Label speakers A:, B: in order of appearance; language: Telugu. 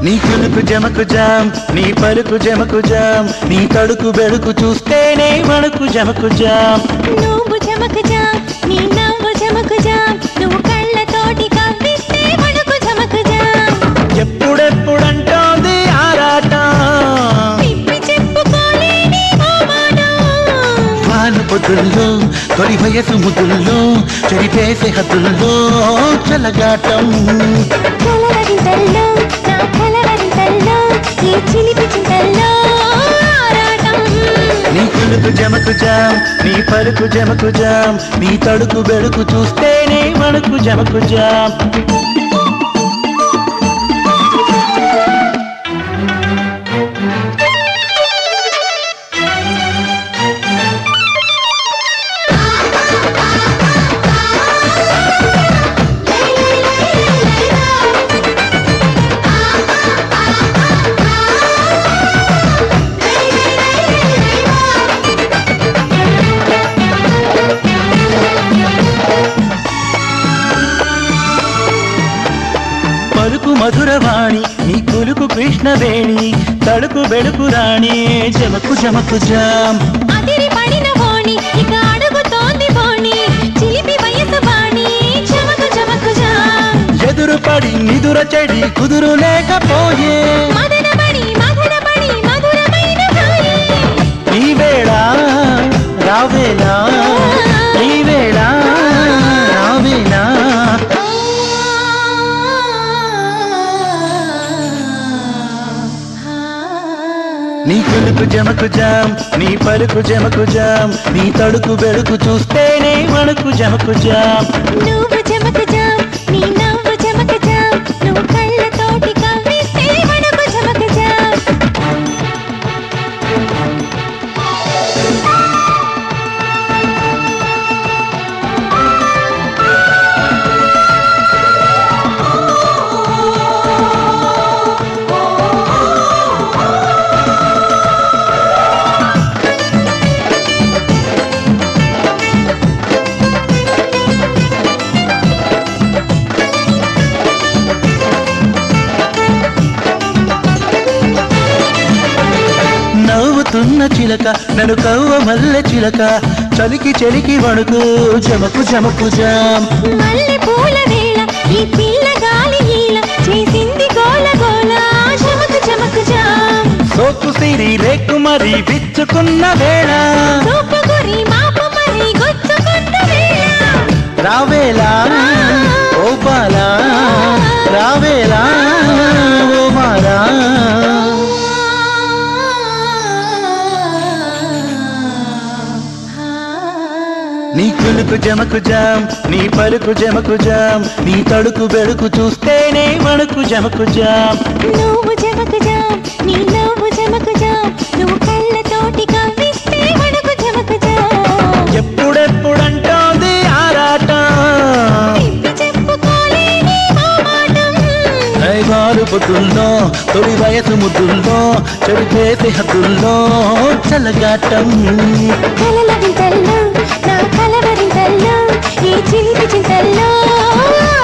A: నీ కులుకు జమకు జామ్ నీ పలుకు జమకు జామ్ నీ తడుకు బెడుకు చూస్తేనే మనకు జమకు జామ్
B: నువ్వు జమకుజా నీ నవ్వు జమకుజా నువ్వు కళ్ళతోటి కవ్విస్తే వణుకు జమకుజా
A: ఎప్పుడెప్పుడంటోంది ఆరాటం
B: తిప్పి చెప్పుకోలేని ఓ మాట
A: వాను పొద్దుల్లో తొలి వయసు ముద్దుల్లో చెరిపేసే హద్దుల్లో చల్లగాటం
B: కలవరింతల్లో నా కలవరింతల్లో ఈ చిలిపి చింతల్లో ఆరాటం
A: నీ కులుకు జమకు జామ్ నీ పలుకు జమకు జామ్ నీ తడుకు బెడుకు చూస్తేనే మనకు జమకు జామ్ పలుకు మధురవాణి నీ కులుకు కృష్ణవేణి తడుకు బెడుకు రాణి జమకు జమకు జామ్
B: అదిరి పడిన బోణి ఇక అడుగుతోంది బోణి చిలిపి వయసు బాణి చమకు చమకుజా
A: ఎదురు పడి నిదుర చెడి కుదురు లేకపోయే
B: మదనమణి మధురమణి మధురమైన హాయి
A: ఈ వేళ రావేలా ఈ వేళ రావేలా నీ కులుకు జమకు జామ్ నీ పలుకు జమకు జామ్ నీ తడుకు బెడుకు చూస్తేనే మనకు జమకు జామ్
B: నువ్వు జమకుజా నీ నవ్వు జమకుజా నువ్వు కళ్ళతోటి కవ్విస్తే వణుకు జమకుజా
A: నవ్వుతున్న చిలక నన్ను కవ్వ మల్లె చిలక చలికి చలికి వణుకు జమకు జమకు జామ్
B: మల్లె పూల వేళ ఈ పిల్ల గాలి ఈల చేసింది గోల గోల చమకు చమకుజా
A: సోకు సిరి రేకు మరి విచ్చుకున్న వేళ
B: చూపు గురి మాపు మరి గుచ్చుకున్న వేళ
A: రావేలా ఓ బాలా రావేలా ఓ మారా నీ కులుకు జమకు జామ్ నీ పలుకు జమకు జామ్ నీ తడుకు బెడుకు చూస్తేనే మనకు జమకు జామ్
B: నువ్వు జమకుజా నీ నవ్వు జమకుజా నువ్వు కళ్ళతోటి కవ్విస్తే వణుకు జమకుజా
A: ఎప్పుడెప్పుడంటోంది ఆరాటం
B: తిప్పి చెప్పుకోలేని ఓ మాటం
A: ఐదారు పొద్దుల్లో తొలి వయసు ముద్దుల్లో చెడిపేసి హద్దుల్లో చల్లగాటం
B: కలల వింతల్లో నా కలవరింతల్లో ఈ చిలిపి చింతల్లో